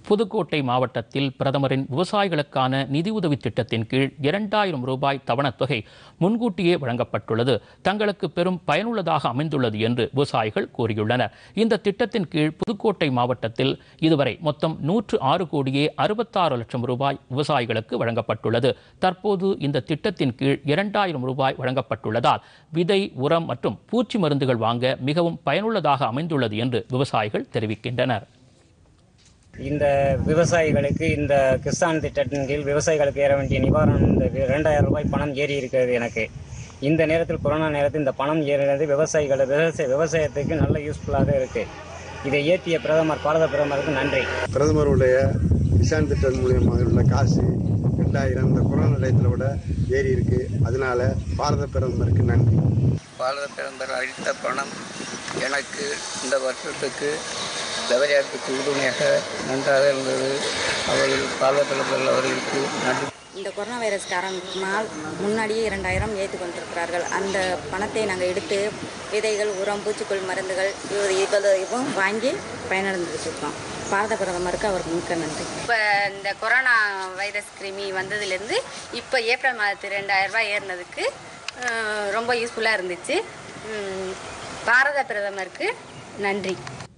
புதுக்கோட்டை மாவட்டத்தில் பிரதமரின் விவசாயிகளுக்கான நிதியுதவி திட்டத்தின் கீழ் இரண்டாயிரம் ரூபாய் தவணைத் தொகை முன்கூட்டியே வழங்கப்பட்டுள்ளது தங்களுக்கு பெரும் பயனுள்ளதாக அமைந்துள்ளது என்று விவசாயிகள் கூறியுள்ளனர் இந்த திட்டத்தின் கீழ் புதுக்கோட்டை மாவட்டத்தில் இதுவரை மொத்தம் நூற்று ஆறு கோடியே அறுபத்தாறு லட்சம் ரூபாய் விவசாயிகளுக்கு வழங்கப்பட்டுள்ளது தற்போது இந்த திட்டத்தின் கீழ் இரண்டாயிரம் ரூபாய் வழங்கப்பட்டுள்ளதால் விதை உரம் மற்றும் பூச்சி மருந்துகள் வாங்க மிகவும் பயனுள்ளதாக அமைந்துள்ளது என்று விவசாயிகள் தெரிவிக்கின்றனர் இந்த விவசாயிகளுக்கு இந்த கிசான் திட்டத்தின் கீழ் விவசாயிகளுக்கு ஏற வேண்டிய நிவாரணம் இந்த வி- ரெண்டாயிரம் ரூபாய் பணம் ஏறி இருக்கிறது எனக்கு இந்த நேரத்தில் கொரோனா நேரத்தில் இந்த பணம் ஏறினது விவசாயிகள் விவசாய விவசாயத்துக்கு நல்ல யூஸ்ஃபுல்லாக இருக்குது இதை ஏற்றிய பிரதமர் பாரத பிரதமருக்கு நன்றி பிரதமருடைய கிசான் திட்டம் மூலியமாக உள்ள காசு ரெண்டாயிரம் இந்த கொரோனா டயத்தில் விட ஏறி இருக்கு அதனால பாரத பிரதமருக்கு நன்றி பாரத பிரதமர் அளித்த பணம் எனக்கு இந்த வருஷத்துக்கு விவசாயத்துக்கு உறுதுணையாக நன்றாக இருந்தது அவர்கள் பாரத பிரதமர் அவர்களுக்கு நன்றி இந்த கொரோனா வைரஸ் காரணத்தினால் முன்னாடியே இரண்டாயிரம் ஏற்றி கொண்டிருக்கிறார்கள் அந்த பணத்தை நாங்கள் எடுத்து விதைகள் உரம் பூச்சிக்கொல்லி மருந்துகள் இது இவ்வளவும் வாங்கி பயனடைந்துட்டு இருக்கோம் பாரத பிரதமருக்கு அவருக்கு மிக்க நன்றி இப்போ இந்த கொரோனா வைரஸ் கிருமி வந்ததுலேருந்து இப்போ ஏப்ரல் மாதத்து ரெண்டாயிரம் ரூபாய் ஏறினதுக்கு அஹ், ரொம்ப யூஸ்ஃபுல்லாக இருந்துச்சு உம், பாரத பிரதமருக்கு நன்றி